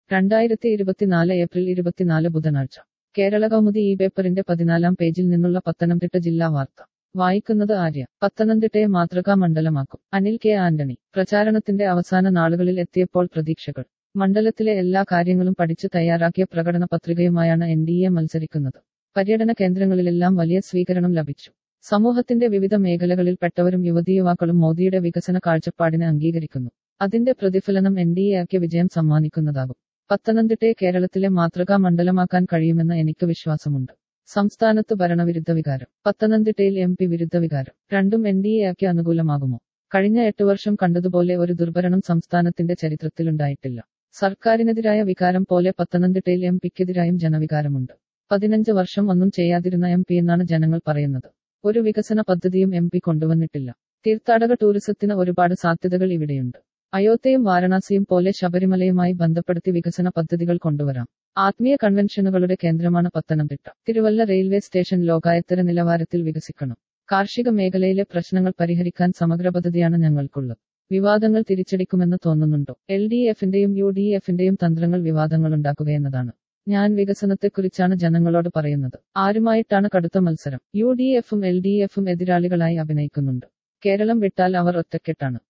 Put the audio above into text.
രണ്ടായിരത്തി ഇരുപത്തിനാല് ഏപ്രിൽ ഇരുപത്തിനാല് ബുധനാഴ്ച കേരള കൗമുദി ഈ പേപ്പറിന്റെ പതിനാലാം പേജിൽ നിന്നുള്ള പത്തനംതിട്ട ജില്ലാ വാർത്ത വായിക്കുന്നത് ആര്യ പത്തനംതിട്ടയെ മാതൃകാ മണ്ഡലമാക്കും അനിൽ കെ ആന്റണി പ്രചാരണത്തിന്റെ അവസാന നാളുകളിൽ എത്തിയപ്പോൾ പ്രതീക്ഷകൾ മണ്ഡലത്തിലെ എല്ലാ കാര്യങ്ങളും പഠിച്ചു തയ്യാറാക്കിയ പ്രകടന പത്രികയുമായാണ് എൻ ഡി എ മത്സരിക്കുന്നത് പര്യടന കേന്ദ്രങ്ങളിലെല്ലാം വലിയ സ്വീകരണം ലഭിച്ചു സമൂഹത്തിന്റെ വിവിധ മേഖലകളിൽപ്പെട്ടവരും യുവതീയുവാക്കളും മോദിയുടെ വികസന കാഴ്ചപ്പാടിനെ അംഗീകരിക്കുന്നു അതിന്റെ പ്രതിഫലനം എൻ ഡി എക്ക് വിജയം സമ്മാനിക്കുന്നതാകും പത്തനംതിട്ടയെ കേരളത്തിലെ മാതൃകാ മണ്ഡലമാക്കാൻ കഴിയുമെന്ന് എനിക്ക് വിശ്വാസമുണ്ട് സംസ്ഥാനത്ത് ഭരണവിരുദ്ധ വികാരം പത്തനംതിട്ടയിൽ എം പി വിരുദ്ധ വികാരം രണ്ടും എൻ ഡി എക്ക് അനുകൂലമാകുമോ കഴിഞ്ഞ എട്ട് വർഷം കണ്ടതുപോലെ ഒരു ദുർഭരണം സംസ്ഥാനത്തിന്റെ ചരിത്രത്തിലുണ്ടായിട്ടില്ല സർക്കാരിനെതിരായ വികാരം പോലെ പത്തനംതിട്ടയിൽ എം പിക്കെതിരായും ജനവികാരമുണ്ട് പതിനഞ്ച് വർഷം ഒന്നും ചെയ്യാതിരുന്ന എം പി എന്നാണ് ജനങ്ങൾ പറയുന്നത് ഒരു വികസന പദ്ധതിയും എം പി കൊണ്ടുവന്നിട്ടില്ല തീർത്ഥാടക ടൂറിസത്തിന് ഒരുപാട് സാധ്യതകൾ ഇവിടെയുണ്ട് അയോധ്യയും വാരണാസിയും പോലെ ശബരിമലയുമായി ബന്ധപ്പെടുത്തി വികസന പദ്ധതികൾ കൊണ്ടുവരാം ആത്മീയ കൺവെൻഷനുകളുടെ കേന്ദ്രമാണ് പത്തനംതിട്ട തിരുവല്ല റെയിൽവേ സ്റ്റേഷൻ ലോകായത്തര നിലവാരത്തിൽ വികസിക്കണം കാർഷിക മേഖലയിലെ പ്രശ്നങ്ങൾ പരിഹരിക്കാൻ സമഗ്ര പദ്ധതിയാണ് ഞങ്ങൾക്കുള്ളത് വിവാദങ്ങൾ തിരിച്ചടിക്കുമെന്ന് തോന്നുന്നുണ്ടോ എൽ ഡി എഫിന്റെയും യു ഡി എഫിന്റെയും തന്ത്രങ്ങൾ വിവാദങ്ങൾ ഉണ്ടാക്കുകയെന്നതാണ് ഞാൻ വികസനത്തെക്കുറിച്ചാണ് ജനങ്ങളോട് പറയുന്നത് ആരുമായിട്ടാണ് കടുത്ത മത്സരം യു ഡി എഫും എൽ ഡി എഫും എതിരാളികളായി അഭിനയിക്കുന്നുണ്ട് കേരളം വിട്ടാൽ അവർ ഒറ്റക്കെട്ടാണ്